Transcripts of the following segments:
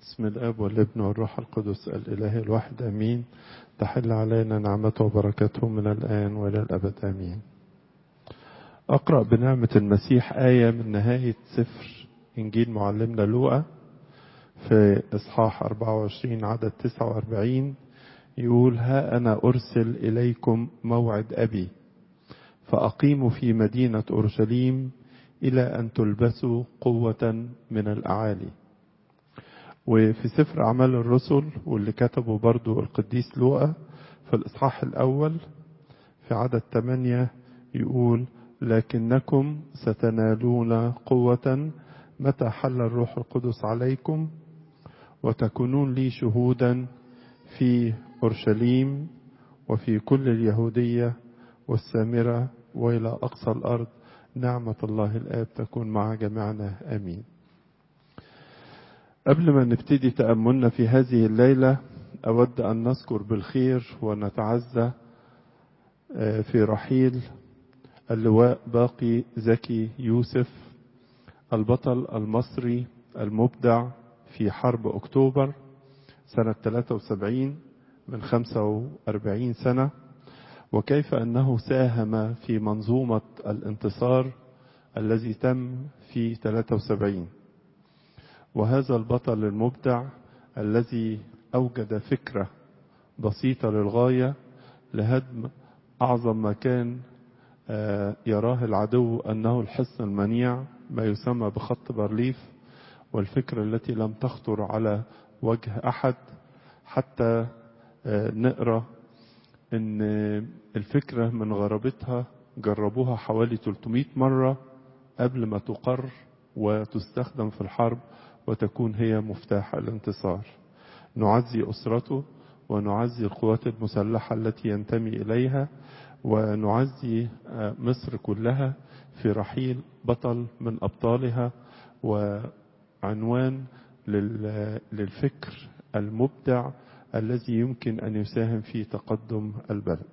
بسم الاب والابن والروح القدس الاله الواحد امين تحل علينا نعمته وبركته من الان والى الابد امين اقرا بنعمه المسيح ايه من نهايه سفر انجيل معلمنا لوقا في اصحاح 24 عدد 49 يقول ها انا ارسل اليكم موعد ابي فاقيموا في مدينه اورشليم الى ان تلبسوا قوه من الاعالي وفي سفر أعمال الرسل واللي كتبه برضو القديس لوقا في الإصحاح الأول في عدد 8 يقول لكنكم ستنالون قوة متى حل الروح القدس عليكم وتكونون لي شهودا في أورشليم وفي كل اليهودية والسامرة وإلى أقصى الأرض نعمة الله الآب تكون مع جميعنا آمين قبل ما نبتدي تأملنا في هذه الليلة أود أن نذكر بالخير ونتعزى في رحيل اللواء باقي زكي يوسف البطل المصري المبدع في حرب أكتوبر سنة 73 من 45 سنة وكيف أنه ساهم في منظومة الانتصار الذي تم في 73 وهذا البطل المبدع الذي أوجد فكرة بسيطة للغاية لهدم أعظم مكان يراه العدو أنه الحصن المنيع ما يسمى بخط بارليف والفكرة التي لم تخطر على وجه أحد حتى نقرأ أن الفكرة من غرابتها جربوها حوالي 300 مرة قبل ما تقر وتستخدم في الحرب وتكون هي مفتاح الانتصار نعزي أسرته ونعزي القوات المسلحة التي ينتمي إليها ونعزي مصر كلها في رحيل بطل من أبطالها وعنوان للفكر المبدع الذي يمكن أن يساهم في تقدم البلد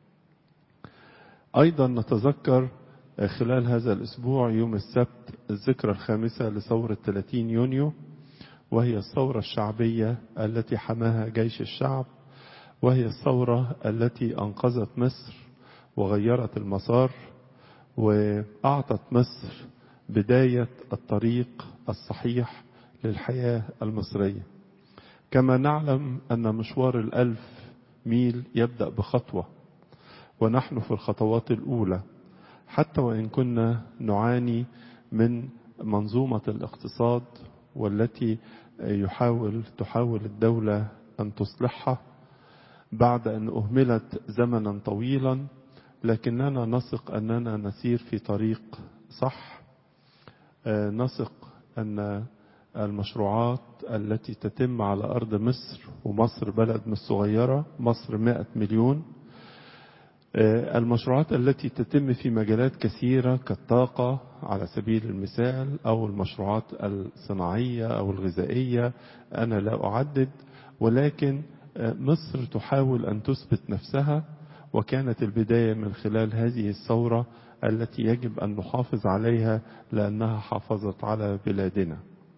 أيضا نتذكر خلال هذا الأسبوع يوم السبت الذكرى الخامسة لثورة 30 يونيو وهي الثورة الشعبية التي حماها جيش الشعب وهي الثورة التي أنقذت مصر وغيرت المسار وأعطت مصر بداية الطريق الصحيح للحياة المصرية كما نعلم أن مشوار الألف ميل يبدأ بخطوة ونحن في الخطوات الأولى حتى وإن كنا نعاني من منظومة الاقتصاد والتي يحاول تحاول الدولة أن تصلحها بعد أن أهملت زمنا طويلا لكننا نثق أننا نسير في طريق صح نثق أن المشروعات التي تتم على أرض مصر ومصر بلد مش صغيرة مصر مئة مليون المشروعات التي تتم في مجالات كثيرة كالطاقة على سبيل المثال أو المشروعات الصناعية أو الغذائية أنا لا أعدد ولكن مصر تحاول أن تثبت نفسها وكانت البداية من خلال هذه الثورة التي يجب أن نحافظ عليها لأنها حافظت على بلادنا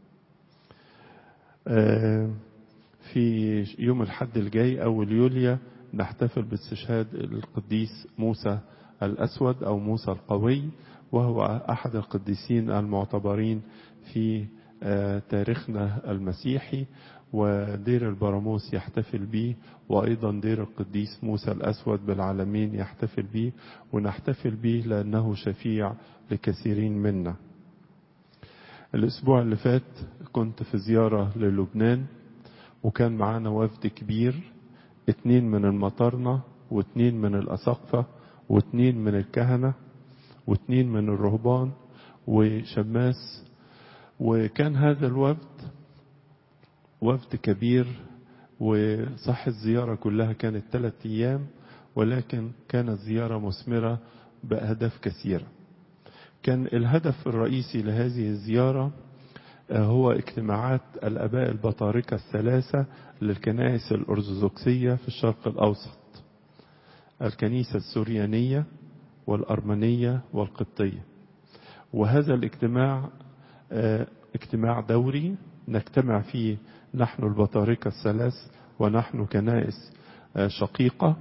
في يوم الحد الجاي أول يوليو نحتفل باستشهاد القديس موسى الأسود أو موسى القوي وهو أحد القديسين المعتبرين في تاريخنا المسيحي ودير البراموس يحتفل به وأيضا دير القديس موسى الأسود بالعالمين يحتفل به ونحتفل به لأنه شفيع لكثيرين منا الأسبوع اللي فات كنت في زيارة للبنان وكان معانا وفد كبير اتنين من المطارنة واتنين من الأساقفة واتنين من الكهنة واتنين من الرهبان وشماس وكان هذا الوفد وفد كبير وصح الزيارة كلها كانت ثلاثة أيام ولكن كانت زيارة مثمرة بأهداف كثيرة كان الهدف الرئيسي لهذه الزيارة هو اجتماعات الأباء البطاركة الثلاثة للكنائس الأرثوذكسية في الشرق الأوسط الكنيسة السوريانية والأرمنية والقبطية وهذا الاجتماع اجتماع دوري نجتمع فيه نحن البطاركة الثلاث ونحن كنائس شقيقة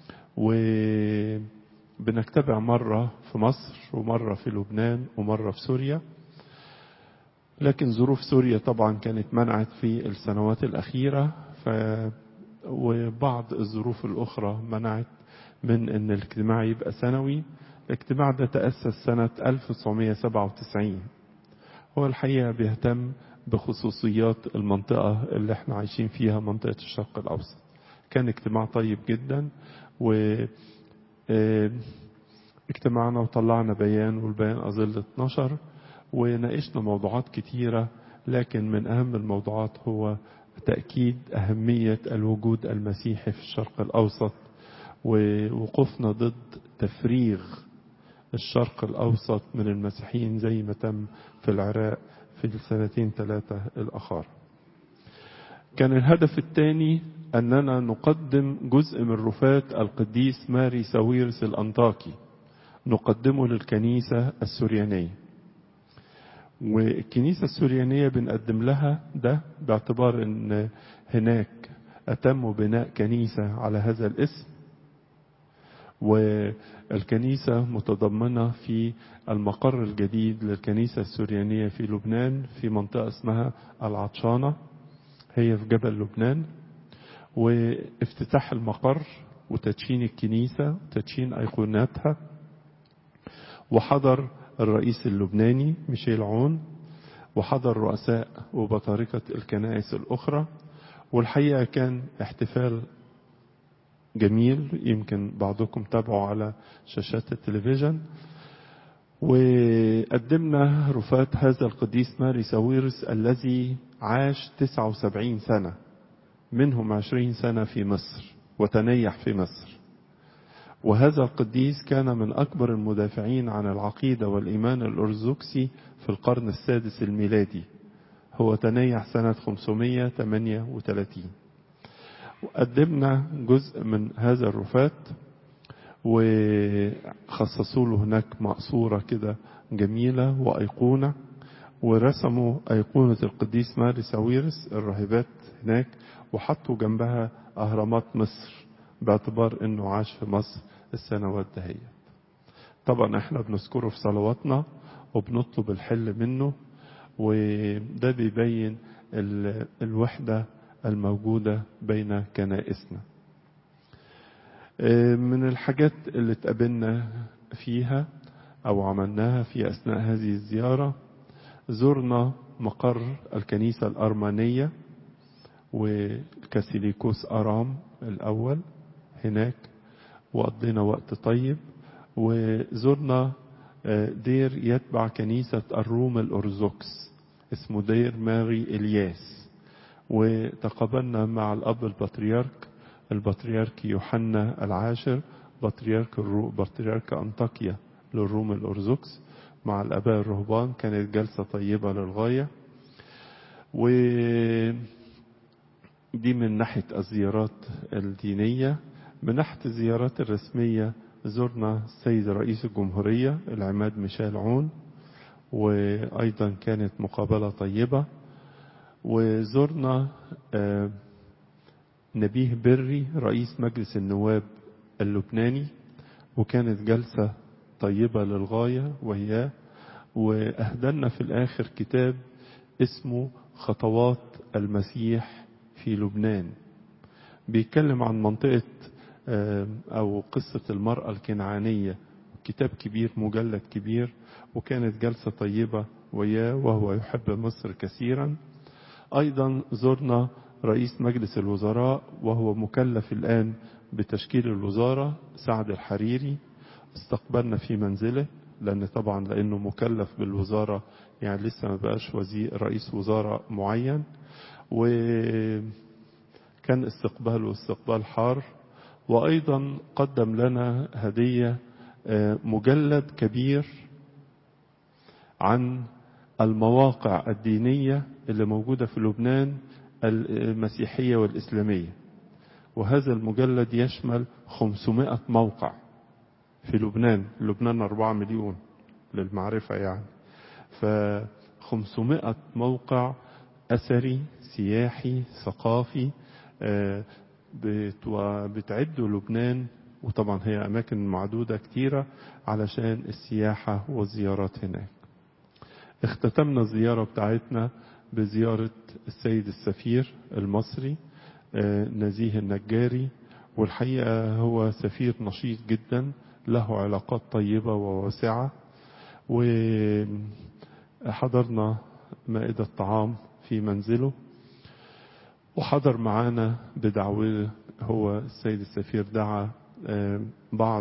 وبنجتمع مرة في مصر ومرة في لبنان ومرة في سوريا لكن ظروف سوريا طبعا كانت منعت في السنوات الأخيرة ف وبعض الظروف الأخرى منعت من أن الاجتماع يبقى سنوي الاجتماع ده تأسس سنة 1997 هو الحقيقة بيهتم بخصوصيات المنطقة اللي احنا عايشين فيها منطقة الشرق الأوسط كان اجتماع طيب جدا و اجتمعنا وطلعنا بيان والبيان أظل 12 وناقشنا موضوعات كتيرة لكن من أهم الموضوعات هو تأكيد أهمية الوجود المسيحي في الشرق الأوسط ووقوفنا ضد تفريغ الشرق الأوسط من المسيحيين زي ما تم في العراق في السنتين ثلاثة الأخر كان الهدف الثاني أننا نقدم جزء من رفات القديس ماري ساويرس الأنطاكي نقدمه للكنيسة السوريانية والكنيسة السوريانية بنقدم لها ده باعتبار ان هناك أتموا بناء كنيسة على هذا الاسم والكنيسة متضمنة في المقر الجديد للكنيسة السوريانية في لبنان في منطقة اسمها العطشانة هي في جبل لبنان وافتتاح المقر وتدشين الكنيسة وتدشين أيقوناتها وحضر الرئيس اللبناني ميشيل عون وحضر رؤساء وبطاركة الكنائس الأخرى والحقيقة كان احتفال جميل يمكن بعضكم تابعوا على شاشات التلفزيون وقدمنا رفات هذا القديس ماري ساويرس الذي عاش 79 سنة منهم 20 سنة في مصر وتنيح في مصر وهذا القديس كان من أكبر المدافعين عن العقيدة والإيمان الأرثوذكسي في القرن السادس الميلادي هو تنيح سنة 538 وقدمنا جزء من هذا الرفات وخصصوا له هناك مقصورة كده جميلة وأيقونة ورسموا أيقونة القديس ماري ساويرس الراهبات هناك وحطوا جنبها أهرامات مصر باعتبار أنه عاش في مصر السنوات دهيت طبعا احنا بنذكره في صلواتنا وبنطلب الحل منه وده بيبين الوحدة الموجودة بين كنائسنا من الحاجات اللي اتقابلنا فيها أو عملناها في أثناء هذه الزيارة زرنا مقر الكنيسة الأرمانية وكاسيليكوس أرام الأول هناك وقضينا وقت طيب وزرنا دير يتبع كنيسة الروم الأرثوذكس اسمه دير ماري إلياس وتقابلنا مع الأب البطريرك البطريرك يوحنا العاشر بطريرك الرو بطريرك أنطاكيا للروم الأرثوذكس مع الآباء الرهبان كانت جلسة طيبة للغاية و دي من ناحية الزيارات الدينية من ناحية الزيارات الرسمية زرنا السيد رئيس الجمهورية العماد ميشيل عون وأيضا كانت مقابلة طيبة وزرنا نبيه بري رئيس مجلس النواب اللبناني وكانت جلسة طيبة للغاية وهي وأهدلنا في الآخر كتاب اسمه خطوات المسيح في لبنان بيتكلم عن منطقة أو قصة المرأة الكنعانية كتاب كبير مجلد كبير وكانت جلسة طيبة وياه وهو يحب مصر كثيرا أيضا زرنا رئيس مجلس الوزراء وهو مكلف الآن بتشكيل الوزارة سعد الحريري استقبلنا في منزله لأن طبعا لأنه مكلف بالوزارة يعني لسه ما بقاش وزير رئيس وزارة معين وكان استقباله استقبال حار وأيضا قدم لنا هدية مجلد كبير عن المواقع الدينية اللي موجودة في لبنان المسيحية والإسلامية وهذا المجلد يشمل 500 موقع في لبنان لبنان 4 مليون للمعرفة يعني ف 500 موقع أثري سياحي ثقافي بتعدوا لبنان وطبعا هي أماكن معدودة كتيرة علشان السياحة والزيارات هناك اختتمنا الزيارة بتاعتنا بزيارة السيد السفير المصري نزيه النجاري والحقيقة هو سفير نشيط جدا له علاقات طيبة وواسعة وحضرنا مائدة طعام في منزله وحضر معانا بدعوه هو السيد السفير دعا بعض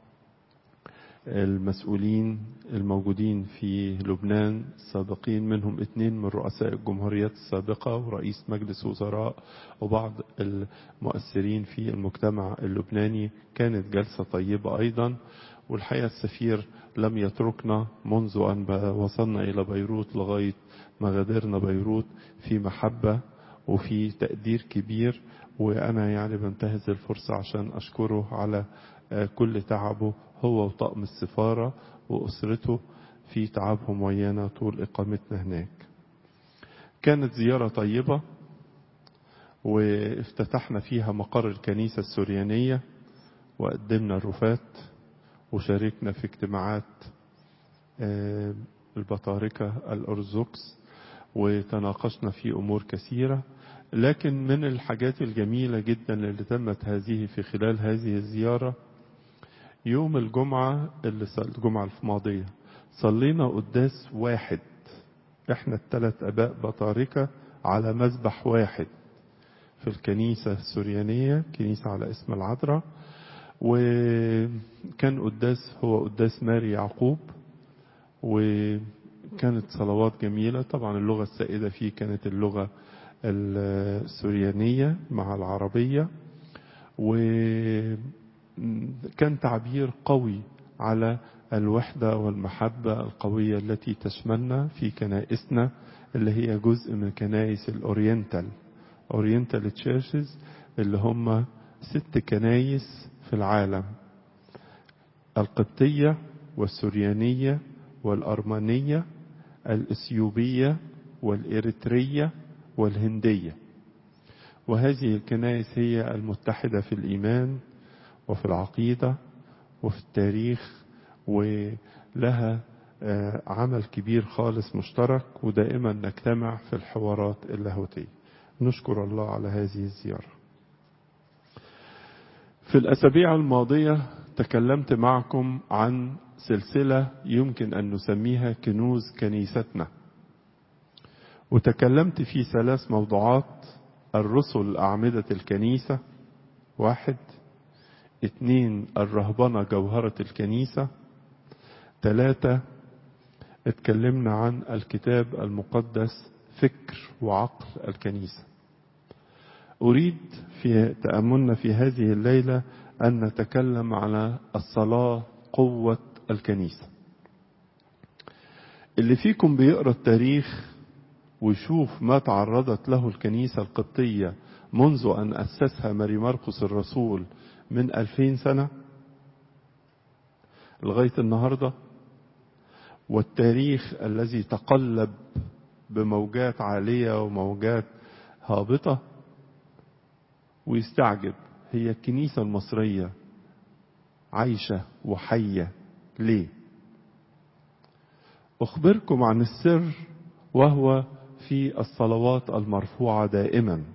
المسؤولين الموجودين في لبنان السابقين منهم اثنين من رؤساء الجمهوريات السابقة ورئيس مجلس وزراء وبعض المؤثرين في المجتمع اللبناني كانت جلسة طيبة أيضا والحقيقة السفير لم يتركنا منذ أن وصلنا إلى بيروت لغاية ما غادرنا بيروت في محبة وفي تقدير كبير وأنا يعني بنتهز الفرصة عشان أشكره على كل تعبه هو وطقم السفارة وأسرته في تعبهم ويانا طول إقامتنا هناك كانت زيارة طيبة وافتتحنا فيها مقر الكنيسة السوريانية وقدمنا الرفات وشاركنا في اجتماعات البطاركة الأرثوذكس وتناقشنا في أمور كثيرة لكن من الحاجات الجميلة جدا اللي تمت هذه في خلال هذه الزيارة يوم الجمعة اللي الجمعة الماضية صلينا قداس واحد احنا الثلاث اباء بطاركة على مذبح واحد في الكنيسة السوريانية كنيسة على اسم العذراء وكان قداس هو قداس ماري يعقوب وكانت صلوات جميلة طبعا اللغة السائدة فيه كانت اللغة السوريانية مع العربية وكان تعبير قوي على الوحدة والمحبة القوية التي تشملنا في كنائسنا اللي هي جزء من كنائس الأورينتال أورينتال تشيرشز اللي هم ست كنايس في العالم القبطية والسوريانية والأرمنية الإثيوبية والإريترية والهندية وهذه الكنائس هي المتحدة في الإيمان وفي العقيدة وفي التاريخ ولها عمل كبير خالص مشترك ودائما نجتمع في الحوارات اللاهوتية نشكر الله على هذه الزيارة في الأسابيع الماضية تكلمت معكم عن سلسلة يمكن أن نسميها كنوز كنيستنا وتكلمت في ثلاث موضوعات الرسل أعمدة الكنيسة واحد اتنين الرهبنة جوهرة الكنيسة ثلاثة اتكلمنا عن الكتاب المقدس فكر وعقل الكنيسة أريد في تأملنا في هذه الليلة أن نتكلم على الصلاة قوة الكنيسة اللي فيكم بيقرأ التاريخ ويشوف ما تعرضت له الكنيسة القبطية منذ أن أسسها ماري مرقس الرسول من ألفين سنة لغاية النهاردة والتاريخ الذي تقلب بموجات عالية وموجات هابطة ويستعجب هي الكنيسة المصرية عايشة وحية ليه أخبركم عن السر وهو في الصلوات المرفوعة دائما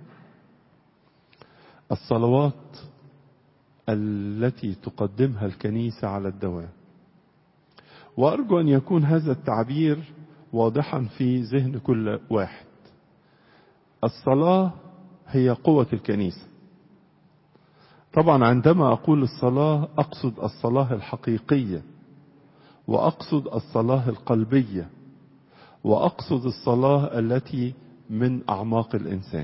الصلوات التي تقدمها الكنيسة على الدوام وأرجو أن يكون هذا التعبير واضحا في ذهن كل واحد الصلاة هي قوة الكنيسة طبعا عندما أقول الصلاة أقصد الصلاة الحقيقية وأقصد الصلاة القلبية وأقصد الصلاة التي من أعماق الإنسان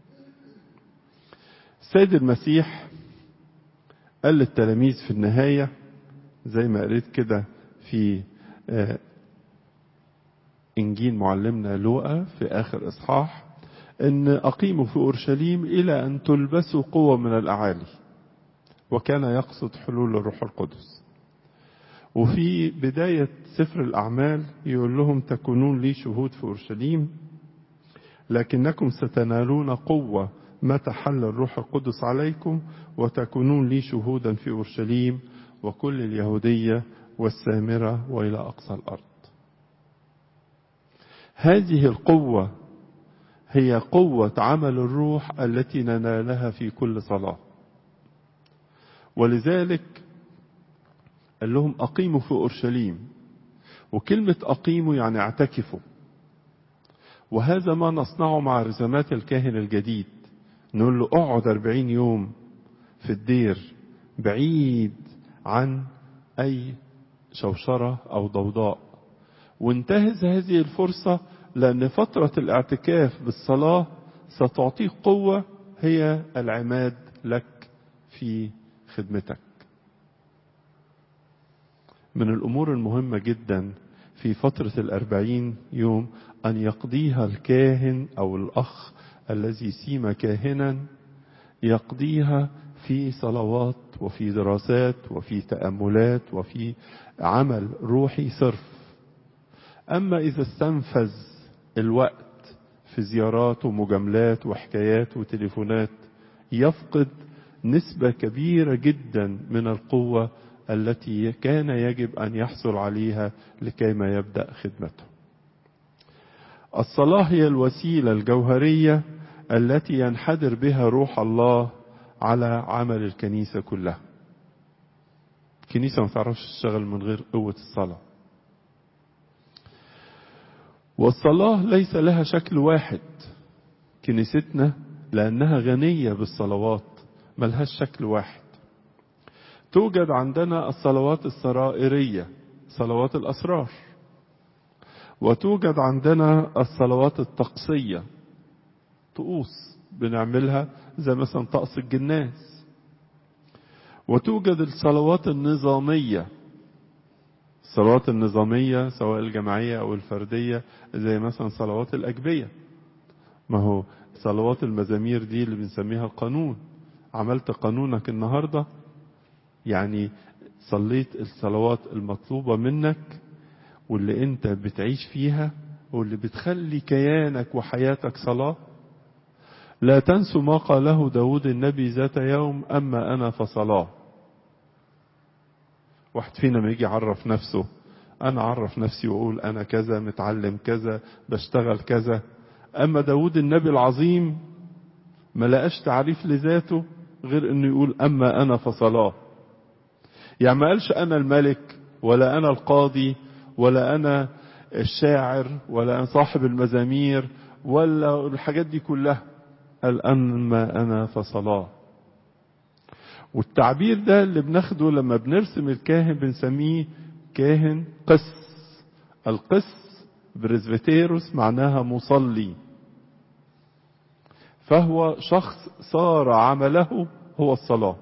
السيد المسيح قال للتلاميذ في النهاية زي ما قريت كده في إنجيل معلمنا لوقا في آخر إصحاح إن أقيموا في أورشليم إلى أن تلبسوا قوة من الأعالي وكان يقصد حلول الروح القدس وفي بداية سفر الأعمال يقول لهم تكونون لي شهود في أورشليم لكنكم ستنالون قوة متى حل الروح القدس عليكم وتكونون لي شهودا في أورشليم وكل اليهودية والسامرة وإلى أقصى الأرض هذه القوة هي قوة عمل الروح التي ننالها في كل صلاة ولذلك قال لهم أقيموا في أورشليم وكلمة أقيموا يعني اعتكفوا وهذا ما نصنعه مع رزمات الكاهن الجديد نقول له اقعد أربعين يوم في الدير بعيد عن أي شوشرة أو ضوضاء وانتهز هذه الفرصة لأن فترة الاعتكاف بالصلاة ستعطيك قوة هي العماد لك في خدمتك من الأمور المهمة جدا في فترة الأربعين يوم أن يقضيها الكاهن أو الأخ الذي سيم كاهنا يقضيها في صلوات وفي دراسات وفي تأملات وفي عمل روحي صرف أما إذا استنفذ الوقت في زيارات ومجاملات وحكايات وتليفونات يفقد نسبة كبيرة جدا من القوة التي كان يجب أن يحصل عليها لكيما يبدأ خدمته الصلاة هي الوسيلة الجوهرية التي ينحدر بها روح الله على عمل الكنيسة كلها الكنيسة ما تعرفش تشتغل من غير قوة الصلاة والصلاة ليس لها شكل واحد كنيستنا لأنها غنية بالصلوات ملهاش شكل واحد توجد عندنا الصلوات السرائرية صلوات الأسرار وتوجد عندنا الصلوات الطقسية طقوس بنعملها زي مثلا طقس الجناس وتوجد الصلوات النظامية الصلوات النظامية سواء الجماعية أو الفردية زي مثلا صلوات الأجبية ما هو صلوات المزامير دي اللي بنسميها القانون عملت قانونك النهاردة يعني صليت الصلوات المطلوبة منك واللي انت بتعيش فيها واللي بتخلي كيانك وحياتك صلاة لا تنسوا ما قاله داود النبي ذات يوم أما أنا فصلاة واحد فينا ما يجي يعرف نفسه أنا أعرف نفسي وأقول أنا كذا متعلم كذا بشتغل كذا أما داود النبي العظيم ما لقاش تعريف لذاته غير أنه يقول أما أنا فصلاة يعني ما قالش أنا الملك ولا أنا القاضي ولا أنا الشاعر ولا أنا صاحب المزامير ولا الحاجات دي كلها قال أما أنا فصلاة والتعبير ده اللي بناخده لما بنرسم الكاهن بنسميه كاهن قس القس بريزفتيروس معناها مصلي فهو شخص صار عمله هو الصلاة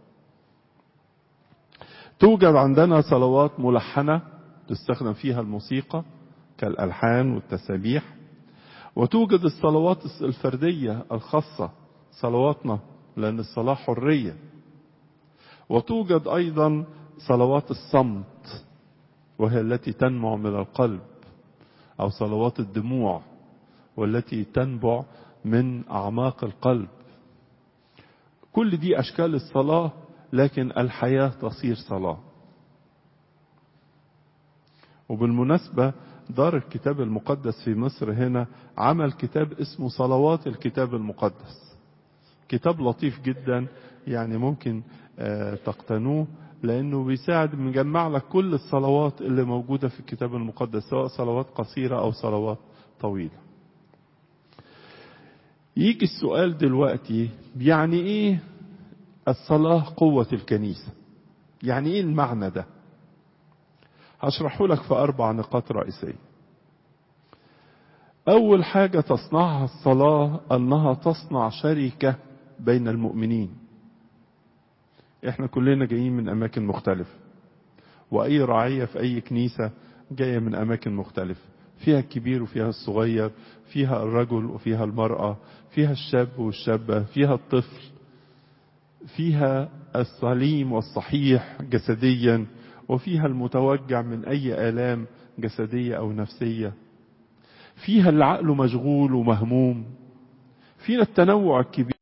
توجد عندنا صلوات ملحنة تستخدم فيها الموسيقى كالألحان والتسابيح وتوجد الصلوات الفردية الخاصة صلواتنا لأن الصلاة حرية وتوجد أيضا صلوات الصمت وهي التي تنمع من القلب أو صلوات الدموع والتي تنبع من أعماق القلب كل دي أشكال الصلاة لكن الحياة تصير صلاة وبالمناسبة دار الكتاب المقدس في مصر هنا عمل كتاب اسمه صلوات الكتاب المقدس كتاب لطيف جدا يعني ممكن تقتنوه لانه بيساعد مجمع لك كل الصلوات اللي موجودة في الكتاب المقدس سواء صلوات قصيرة او صلوات طويلة يجي السؤال دلوقتي يعني ايه الصلاة قوة الكنيسة يعني ايه المعنى ده هشرحه لك في اربع نقاط رئيسية اول حاجة تصنعها الصلاة انها تصنع شركة بين المؤمنين احنا كلنا جايين من اماكن مختلفة واي رعية في اي كنيسة جاية من اماكن مختلفة فيها الكبير وفيها الصغير فيها الرجل وفيها المرأة فيها الشاب والشابة فيها الطفل فيها السليم والصحيح جسديا وفيها المتوجع من اي الام جسدية او نفسية فيها اللي عقله مشغول ومهموم فينا التنوع الكبير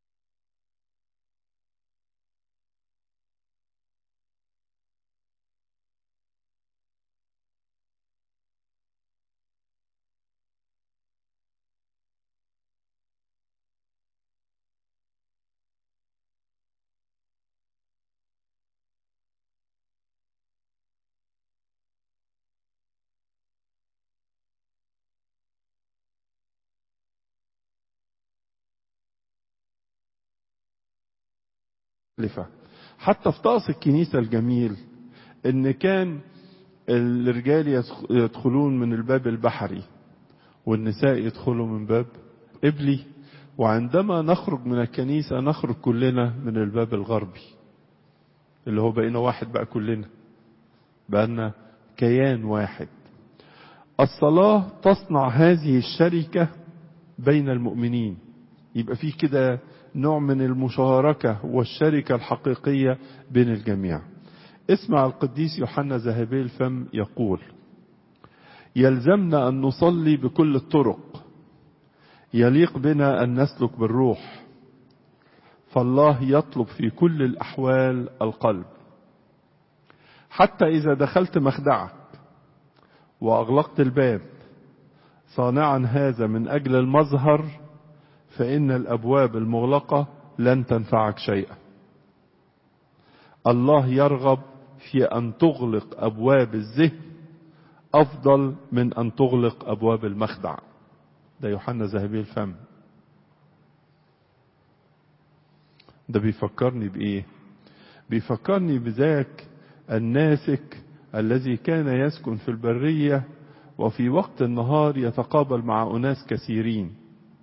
مختلفة حتى في طقس الكنيسة الجميل ان كان الرجال يدخلون من الباب البحري والنساء يدخلوا من باب قبلي وعندما نخرج من الكنيسة نخرج كلنا من الباب الغربي اللي هو بقينا واحد بقى كلنا بقينا كيان واحد الصلاة تصنع هذه الشركة بين المؤمنين يبقى في كده نوع من المشاركة والشركة الحقيقية بين الجميع اسمع القديس يوحنا ذهبي الفم يقول يلزمنا أن نصلي بكل الطرق يليق بنا أن نسلك بالروح فالله يطلب في كل الأحوال القلب حتى إذا دخلت مخدعك وأغلقت الباب صانعا هذا من أجل المظهر فإن الأبواب المغلقة لن تنفعك شيئا الله يرغب في أن تغلق أبواب الذهن أفضل من أن تغلق أبواب المخدع ده يوحنا ذهبي الفم ده بيفكرني بإيه بيفكرني بذاك الناسك الذي كان يسكن في البرية وفي وقت النهار يتقابل مع أناس كثيرين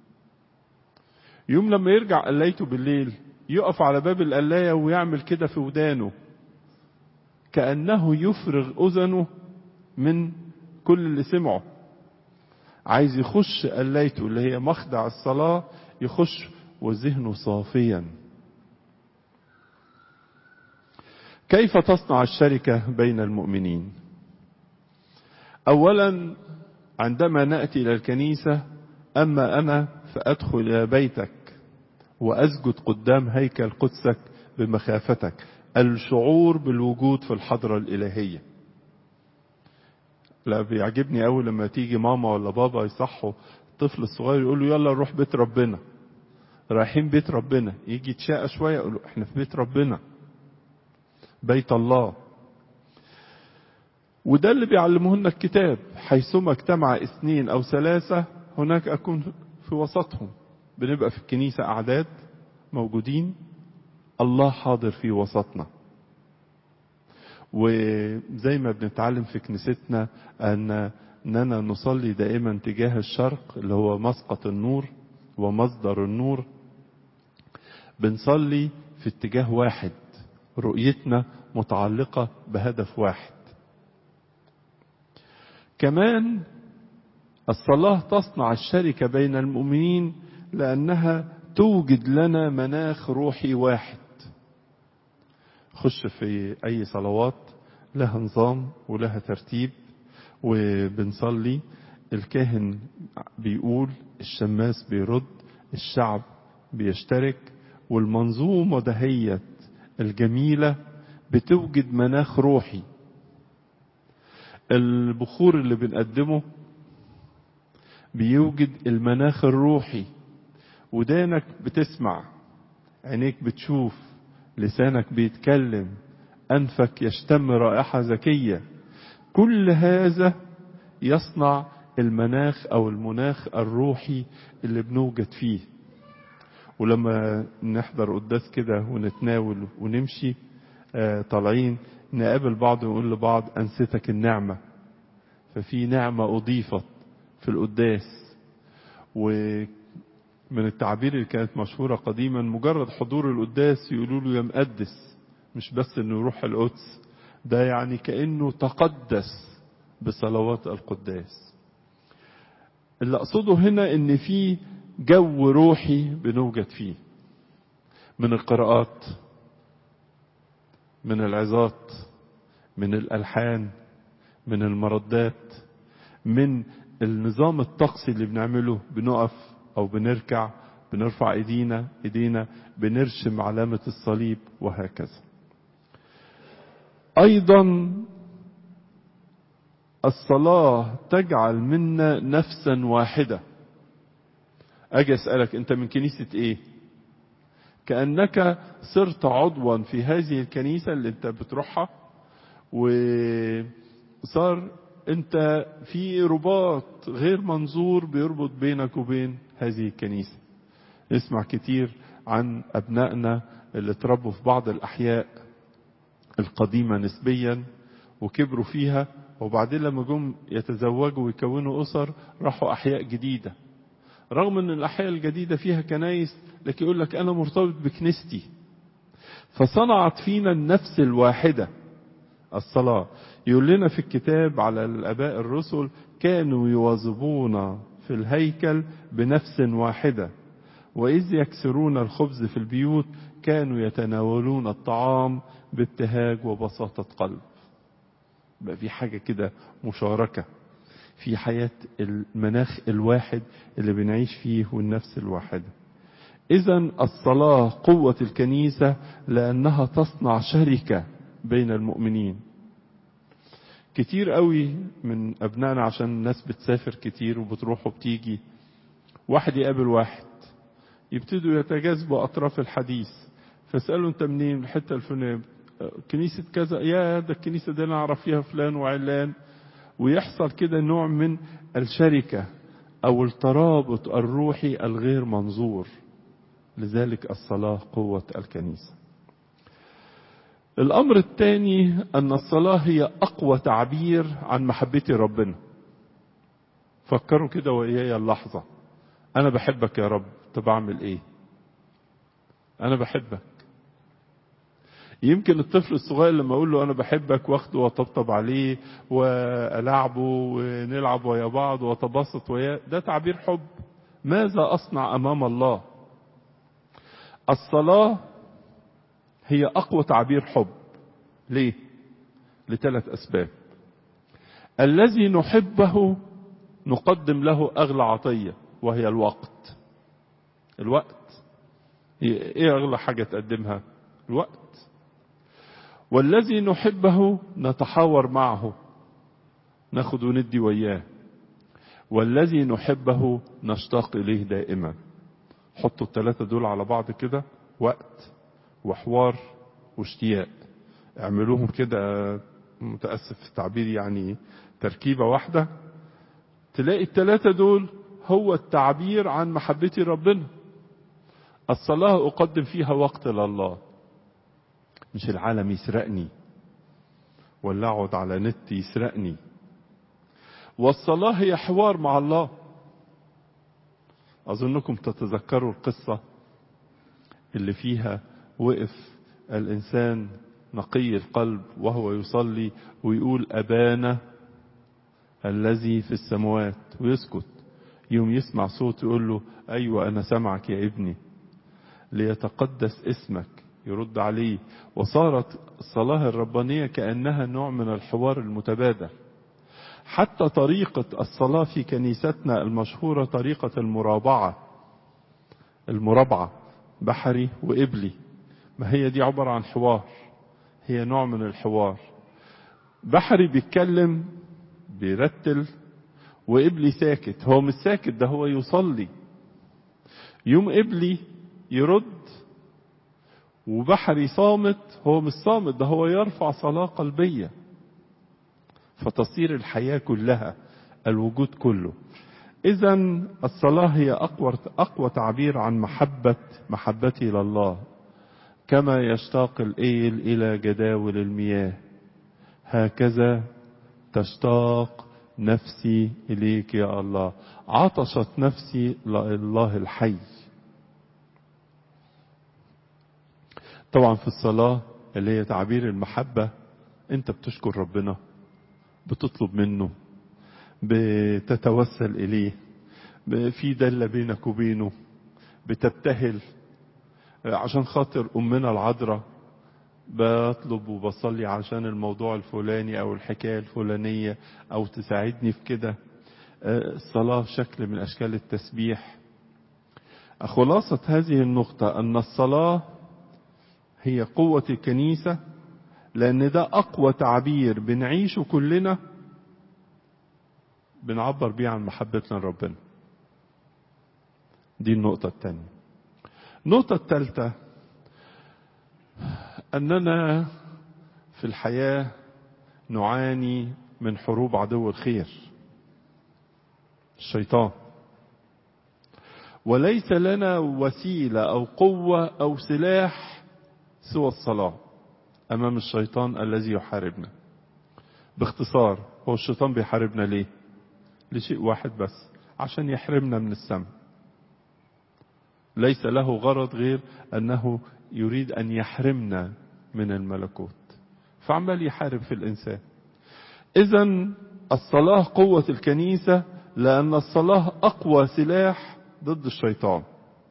يوم لما يرجع قلايته بالليل يقف على باب القلاية ويعمل كده في ودانه كأنه يفرغ أذنه من كل اللي سمعه عايز يخش قلايته اللي هي مخدع الصلاة يخش وذهنه صافيا كيف تصنع الشركة بين المؤمنين أولا عندما نأتي إلى الكنيسة أما أنا فأدخل إلى بيتك وأسجد قدام هيكل قدسك بمخافتك الشعور بالوجود في الحضرة الإلهية لا بيعجبني أول لما تيجي ماما ولا بابا يصحوا الطفل الصغير يقول له يلا نروح بيت ربنا رايحين بيت ربنا يجي يتشاقى شوية يقول له احنا في بيت ربنا بيت الله وده اللي بيعلمه لنا الكتاب حيثما اجتمع اثنين او ثلاثة هناك اكون في وسطهم بنبقى في الكنيسة اعداد موجودين الله حاضر في وسطنا وزي ما بنتعلم في كنيستنا ان اننا نصلي دائما تجاه الشرق اللي هو مسقط النور ومصدر النور بنصلي في اتجاه واحد رؤيتنا متعلقة بهدف واحد كمان الصلاة تصنع الشركة بين المؤمنين لأنها توجد لنا مناخ روحي واحد خش في أي صلوات لها نظام ولها ترتيب وبنصلي الكاهن بيقول الشماس بيرد الشعب بيشترك والمنظومة دهيت الجميلة بتوجد مناخ روحي البخور اللي بنقدمه بيوجد المناخ الروحي ودانك بتسمع عينيك بتشوف لسانك بيتكلم أنفك يشتم رائحة ذكية كل هذا يصنع المناخ أو المناخ الروحي اللي بنوجد فيه ولما نحضر قداس كده ونتناول ونمشي آه طالعين نقابل بعض ونقول لبعض أنستك النعمة ففي نعمة أضيفت في القداس ومن التعبير اللي كانت مشهورة قديما مجرد حضور القداس يقولوا له يا مقدس مش بس انه يروح القدس ده يعني كأنه تقدس بصلوات القداس اللي أقصده هنا ان في جو روحي بنوجد فيه من القراءات من العظات من الألحان من المردات من النظام الطقسي اللي بنعمله بنقف او بنركع بنرفع ايدينا ايدينا بنرشم علامة الصليب وهكذا ايضا الصلاة تجعل منا نفسا واحدة اجي اسألك انت من كنيسة ايه كأنك صرت عضوا في هذه الكنيسة اللي انت بتروحها وصار انت في رباط غير منظور بيربط بينك وبين هذه الكنيسة نسمع كتير عن ابنائنا اللي اتربوا في بعض الاحياء القديمة نسبيا وكبروا فيها وبعدين لما جم يتزوجوا ويكونوا اسر راحوا احياء جديدة رغم ان الاحياء الجديدة فيها كنايس لكن يقول لك انا مرتبط بكنيستي فصنعت فينا النفس الواحدة الصلاة يقول لنا في الكتاب على الاباء الرسل كانوا يواظبون في الهيكل بنفس واحدة وإذ يكسرون الخبز في البيوت كانوا يتناولون الطعام بابتهاج وبساطة قلب بقى في حاجة كده مشاركة في حياة المناخ الواحد اللي بنعيش فيه والنفس الواحدة إذا الصلاة قوة الكنيسة لأنها تصنع شركة بين المؤمنين كتير قوي من أبنائنا عشان الناس بتسافر كتير وبتروح وبتيجي واحد يقابل واحد يبتدوا يتجاذبوا أطراف الحديث فاسأله أنت منين من الحتة الفلانية كنيسة كذا يا ده الكنيسة دي أنا أعرف فيها فلان وعلان ويحصل كده نوع من الشركة أو الترابط الروحي الغير منظور لذلك الصلاة قوة الكنيسة الأمر الثاني أن الصلاة هي أقوى تعبير عن محبتي ربنا فكروا كده وإياي اللحظة أنا بحبك يا رب طب أعمل إيه أنا بحبك يمكن الطفل الصغير لما اقول له انا بحبك واخده واطبطب عليه والعبه ونلعب ويا بعض واتبسط وياه ده تعبير حب ماذا اصنع امام الله الصلاه هي اقوى تعبير حب ليه لثلاث اسباب الذي نحبه نقدم له اغلى عطيه وهي الوقت الوقت ايه اغلى حاجه تقدمها الوقت والذي نحبه نتحاور معه ناخد وندي وياه والذي نحبه نشتاق اليه دائما حطوا الثلاثة دول على بعض كده وقت وحوار واشتياق اعملوهم كده متأسف في التعبير يعني تركيبة واحدة تلاقي الثلاثة دول هو التعبير عن محبتي ربنا الصلاة أقدم فيها وقت لله مش العالم يسرقني ولا اقعد على نت يسرقني والصلاة هي حوار مع الله أظنكم تتذكروا القصة اللي فيها وقف الإنسان نقي القلب وهو يصلي ويقول أبانا الذي في السماوات ويسكت يوم يسمع صوت يقول له أيوة أنا سمعك يا ابني ليتقدس اسمك يرد عليه وصارت الصلاة الربانية كأنها نوع من الحوار المتبادل حتى طريقة الصلاة في كنيستنا المشهورة طريقة المرابعة المرابعة بحري وإبلي ما هي دي عبارة عن حوار هي نوع من الحوار بحري بيتكلم بيرتل وإبلي ساكت هو مش ساكت ده هو يصلي يوم إبلي يرد وبحري صامت هو مش صامت ده هو يرفع صلاة قلبية فتصير الحياة كلها الوجود كله إذا الصلاة هي أقوى أقوى تعبير عن محبة محبتي لله كما يشتاق الإيل إلى جداول المياه هكذا تشتاق نفسي إليك يا الله عطشت نفسي لله الحي طبعا في الصلاة اللي هي تعبير المحبة انت بتشكر ربنا بتطلب منه بتتوسل اليه في دلة بينك وبينه بتبتهل عشان خاطر امنا العذراء بطلب وبصلي عشان الموضوع الفلاني او الحكاية الفلانية او تساعدني في كده الصلاة شكل من أشكال التسبيح خلاصة هذه النقطة أن الصلاة هي قوة الكنيسة لأن ده أقوى تعبير بنعيشه كلنا بنعبر بيه عن محبتنا لربنا دي النقطة الثانية النقطة الثالثة أننا في الحياة نعاني من حروب عدو الخير الشيطان وليس لنا وسيلة أو قوة أو سلاح سوى الصلاة أمام الشيطان الذي يحاربنا باختصار هو الشيطان بيحاربنا ليه لشيء واحد بس عشان يحرمنا من السماء ليس له غرض غير أنه يريد أن يحرمنا من الملكوت فعمال يحارب في الإنسان إذا الصلاة قوة الكنيسة لأن الصلاة أقوى سلاح ضد الشيطان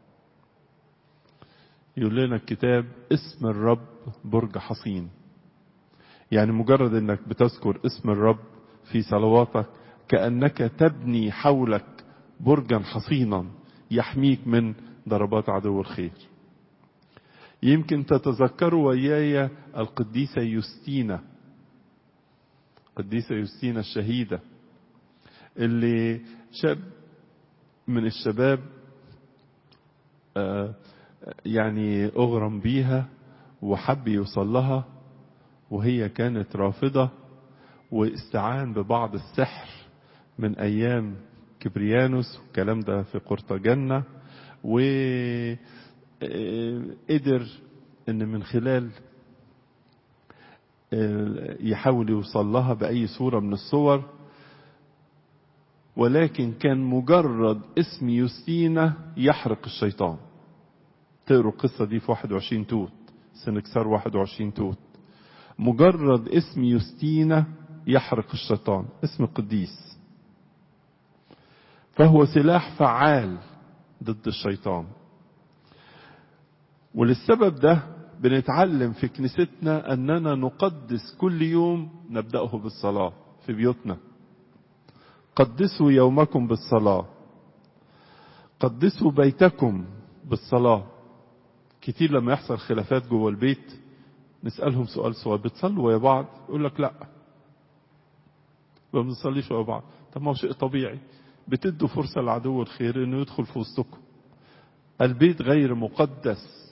يقول لنا الكتاب اسم الرب برج حصين يعني مجرد انك بتذكر اسم الرب في صلواتك كأنك تبني حولك برجا حصينا يحميك من ضربات عدو الخير يمكن تتذكروا وياي القديسة يوستينا القديسة يوستينا الشهيدة اللي شاب من الشباب يعني أغرم بيها وحب يوصل لها وهي كانت رافضة واستعان ببعض السحر من أيام كبريانوس والكلام ده في قرطاجنة وقدر ان من خلال يحاول يوصل لها بأي صورة من الصور ولكن كان مجرد اسم يوستينا يحرق الشيطان تقروا القصة دي في 21 توت سنكسار 21 توت مجرد اسم يوستينا يحرق الشيطان اسم قديس فهو سلاح فعال ضد الشيطان وللسبب ده بنتعلم في كنيستنا أننا نقدس كل يوم نبدأه بالصلاة في بيوتنا قدسوا يومكم بالصلاة قدسوا بيتكم بالصلاة كتير لما يحصل خلافات جوه البيت نسألهم سؤال سؤال بتصلوا ويا بعض يقول لك لا ما بنصليش ويا بعض طب ما هو شيء طبيعي بتدوا فرصة لعدو الخير انه يدخل في وسطكم البيت غير مقدس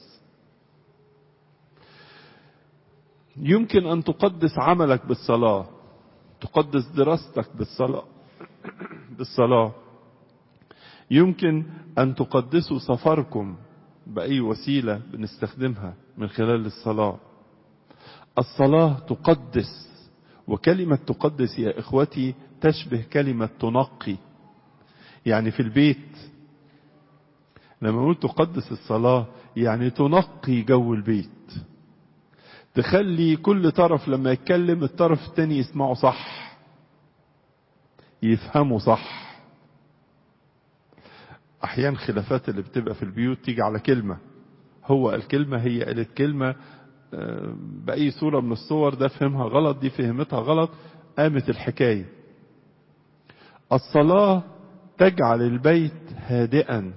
يمكن ان تقدس عملك بالصلاة تقدس دراستك بالصلاة بالصلاة يمكن ان تقدسوا سفركم بأي وسيلة بنستخدمها من خلال الصلاة الصلاة تقدس وكلمة تقدس يا إخوتي تشبه كلمة تنقي يعني في البيت لما نقول تقدس الصلاة يعني تنقي جو البيت تخلي كل طرف لما يتكلم الطرف التاني يسمعه صح يفهمه صح احيانا خلافات اللي بتبقى في البيوت تيجي على كلمة هو الكلمة هي قالت كلمة بأي صورة من الصور ده فهمها غلط دي فهمتها غلط قامت الحكاية الصلاة تجعل البيت هادئا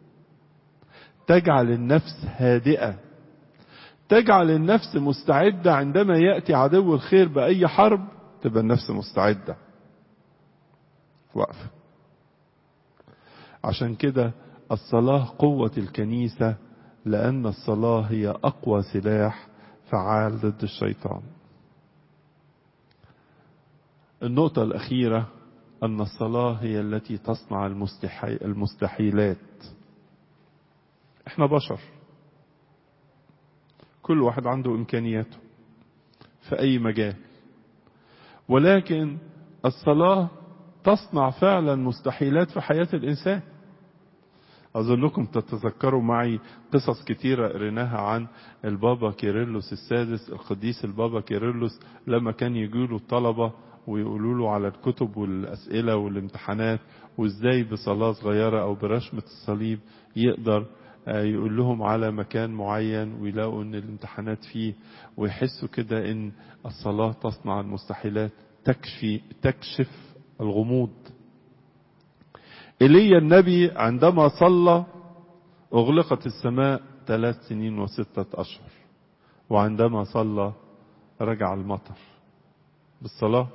تجعل النفس هادئة تجعل النفس مستعدة عندما يأتي عدو الخير بأي حرب تبقى النفس مستعدة واقفة عشان كده الصلاة قوة الكنيسة لأن الصلاة هي أقوى سلاح فعال ضد الشيطان النقطة الأخيرة أن الصلاة هي التي تصنع المستحي... المستحيلات احنا بشر كل واحد عنده إمكانياته في أي مجال ولكن الصلاة تصنع فعلا مستحيلات في حياة الإنسان أظنكم تتذكروا معي قصص كتيرة قريناها عن البابا كيرلس السادس القديس البابا كيرلس لما كان يجيله الطلبة ويقولوا له على الكتب والأسئلة والامتحانات وازاي بصلاة صغيرة أو برشمة الصليب يقدر يقول لهم على مكان معين ويلاقوا ان الامتحانات فيه ويحسوا كده ان الصلاة تصنع المستحيلات تكشي تكشف الغموض إيليا النبي عندما صلى أغلقت السماء ثلاث سنين وستة أشهر وعندما صلى رجع المطر بالصلاة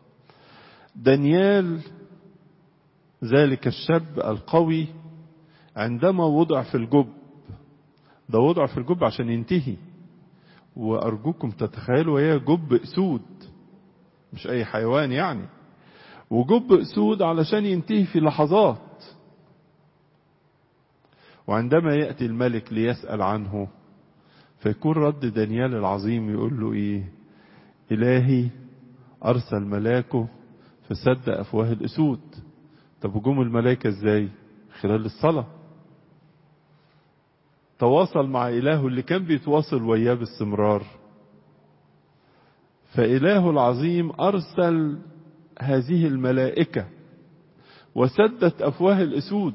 دانيال ذلك الشاب القوي عندما وضع في الجب ده وضع في الجب عشان ينتهي وأرجوكم تتخيلوا هي جب أسود مش أي حيوان يعني وجب أسود علشان ينتهي في لحظات وعندما يأتي الملك ليسأل عنه فيكون رد دانيال العظيم يقول له إيه إلهي أرسل ملاكه فسد أفواه الأسود طب هجوم الملائكة إزاي خلال الصلاة تواصل مع إلهه اللي كان بيتواصل وياه باستمرار فإله العظيم أرسل هذه الملائكة وسدت أفواه الأسود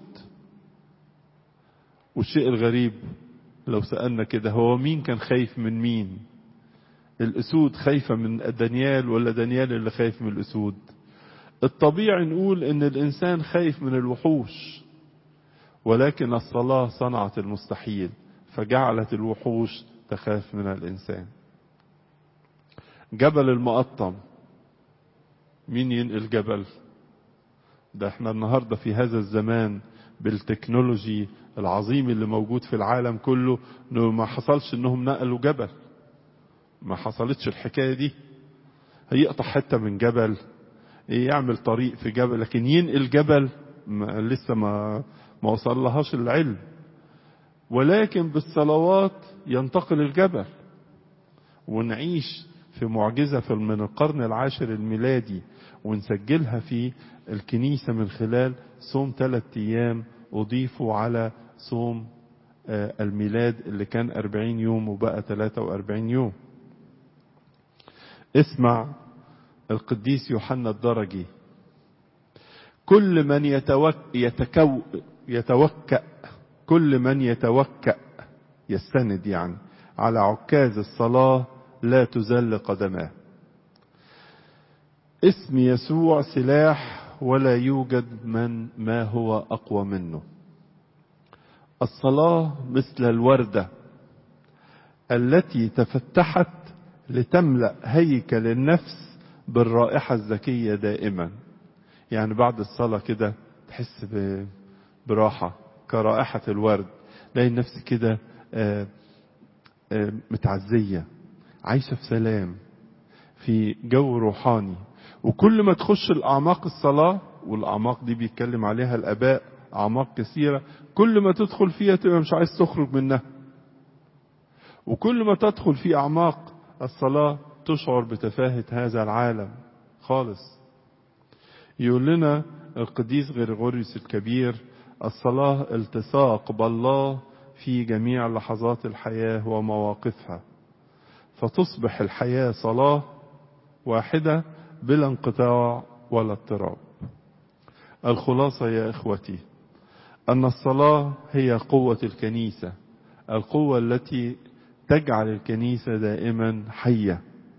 والشيء الغريب لو سألنا كده هو مين كان خايف من مين الأسود خايفة من دانيال ولا دانيال اللي خايف من الأسود الطبيعي نقول ان الانسان خايف من الوحوش ولكن الصلاة صنعت المستحيل فجعلت الوحوش تخاف من الانسان جبل المقطم مين ينقل جبل ده احنا النهاردة في هذا الزمان بالتكنولوجي العظيم اللي موجود في العالم كله انه ما حصلش انهم نقلوا جبل ما حصلتش الحكاية دي هيقطع حتة من جبل يعمل طريق في جبل لكن ينقل جبل ما لسه ما ما وصل لهاش العلم ولكن بالصلوات ينتقل الجبل ونعيش في معجزة في من القرن العاشر الميلادي ونسجلها في الكنيسة من خلال صوم ثلاثة أيام أضيفوا على صوم الميلاد اللي كان أربعين يوم وبقى ثلاثة وأربعين يوم اسمع القديس يوحنا الدرجي كل من يتوك يتكو يتوكأ كل من يتوكأ يستند يعني على عكاز الصلاة لا تزل قدماه اسم يسوع سلاح ولا يوجد من ما هو أقوى منه الصلاة مثل الوردة التي تفتحت لتملأ هيكل النفس بالرائحة الزكية دائما يعني بعد الصلاة كده تحس براحة كرائحة الورد تلاقي النفس كده متعزية عايشة في سلام في جو روحاني وكل ما تخش الأعماق الصلاة والأعماق دي بيتكلم عليها الآباء أعماق كثيرة كل ما تدخل فيها تبقى مش عايز تخرج منها وكل ما تدخل في أعماق الصلاة تشعر بتفاهة هذا العالم خالص يقول لنا القديس غريغوريوس الكبير الصلاة التصاق بالله في جميع لحظات الحياة ومواقفها فتصبح الحياة صلاة واحدة بلا انقطاع ولا اضطراب الخلاصة يا إخوتي أن الصلاة هي قوة الكنيسة القوة التي تجعل الكنيسة دائما حية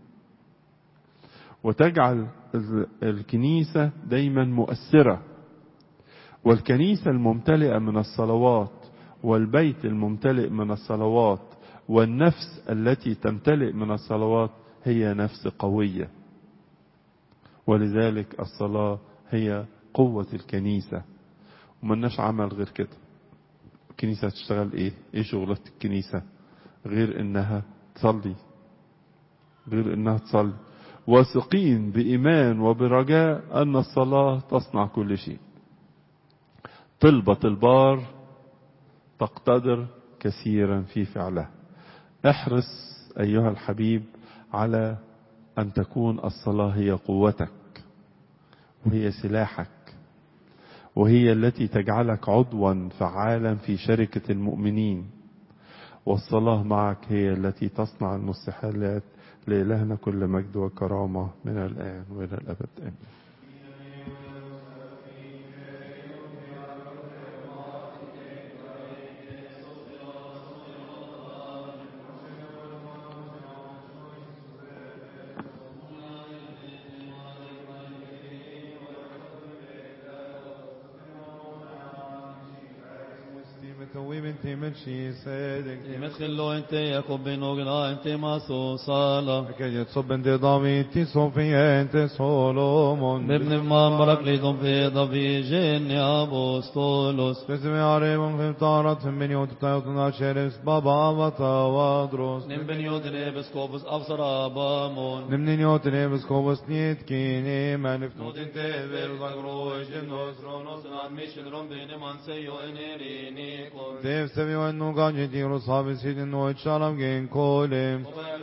وتجعل الكنيسة دايما مؤثرة والكنيسة الممتلئة من الصلوات والبيت الممتلئ من الصلوات والنفس التي تمتلئ من الصلوات هي نفس قوية ولذلك الصلاة هي قوة الكنيسة ومناش عمل غير كده الكنيسة هتشتغل ايه ايه شغلة الكنيسة غير انها تصلي غير انها تصلي واثقين بإيمان وبرجاء أن الصلاة تصنع كل شيء طلبة البار تقتدر كثيرا في فعلها احرص أيها الحبيب على أن تكون الصلاة هي قوتك وهي سلاحك وهي التي تجعلك عضوا فعالا في شركة المؤمنين والصلاة معك هي التي تصنع المستحيلات لإلهنا كل مجد وكرامة من الآن وإلى الأبد آمين توي بنتي مرشي صادق يمثلوا انت ياكوب بن وقنا انت ماسو صالة أكاد يتصب انت دافيد تي صوفيا انت سولومون بابن ما بركليتم في ضفيجين يا أبوستولوس باسم عريم في طارت من يوت تايوتنا شرس بابا وتوادروس نم بن يودن بسكوبس أبصر أبامون نمني نيوت نيبس كوبس نيت كيني منف نوت انت بالغروش النوس رونوس نان ميشن روم بين من سيو انيريني كون Dev sevi ve nu ganci ti rusavi sidin no içalam gen kolim.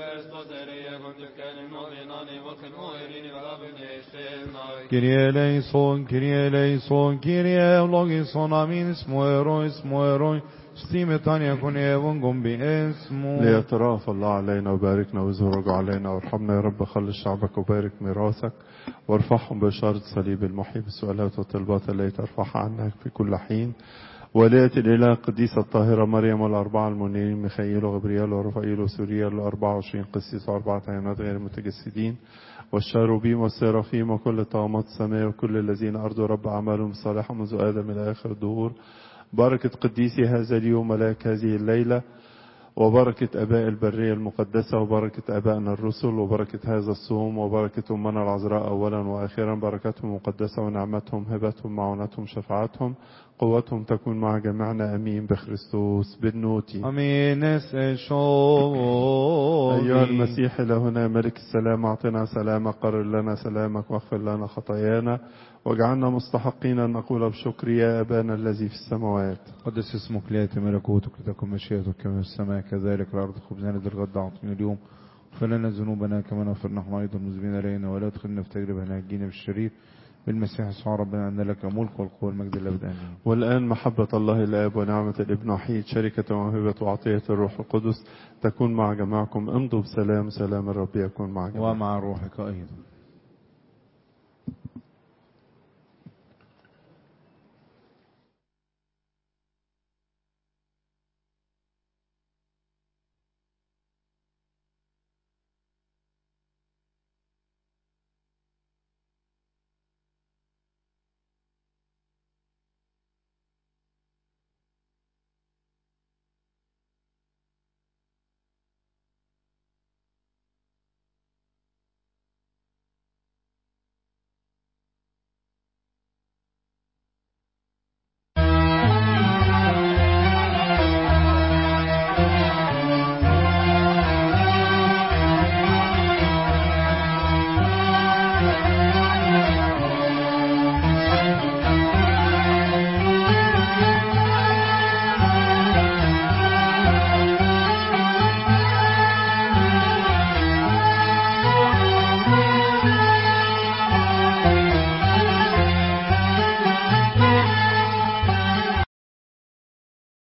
Kyrie eleison, Kyrie eleison, Kyrie logison, amin, ismo eroi, ismo eroi, stime tania kun evangum bi esmo. ليتراءف الله علينا وباركنا ويزهرج علينا وارحمنا يا رب خلص شعبك وبارك ميراثك وارفعهم بشارة صليب المحيي بالسؤالات والطلبات التي ترفعها عنك في كل حين ولية الإله القديسة الطاهرة مريم والأربعة المنيرين ميخائيل وغبريال ورفائيل وسوريال والأربعة وعشرين قسيس وأربعة عينات غير متجسدين والشاروبيم والسيرافيم وكل الطغمات السماء وكل الذين أرضوا رب أعمالهم صالحة منذ آدم إلى آخر الدهور بركة قديسي هذا اليوم ملاك هذه الليلة وبركة أباء البرية المقدسة وبركة أبائنا الرسل وبركة هذا الصوم وبركة أمنا العذراء أولا وآخرا بركتهم مقدسة ونعمتهم هبتهم معونتهم شفاعتهم قوتهم تكون مع جميعنا أمين بخريستوس بالنوتي Amin es eşovi. أيها المسيح إلهنا ملك السلام أعطنا سلامك قرر لنا سلامك واغفر لنا خطايانا واجعلنا مستحقين أن نقول بشكر يا أبانا الذي في السماوات قدس اسمك ليأتي ملكوتك لتكن مشيئتك كما في السماء كذلك الأرض خبزنا ذي الغد أعطينا اليوم اغفر لنا ذنوبنا كما نغفر نحن أيضا المذنبين إلينا ولا تدخلنا في تجربة نجينا بالشرير بالمسيح يسوع ربنا أن لك الملك والقوة والمجد الأبد آمين والآن محبة الله الآب ونعمة الابن وحيد شركة وموهبة وعطية الروح القدس تكون مع جماعكم امضوا بسلام سلام الرب يكون مع جميعكم ومع روحك أيضا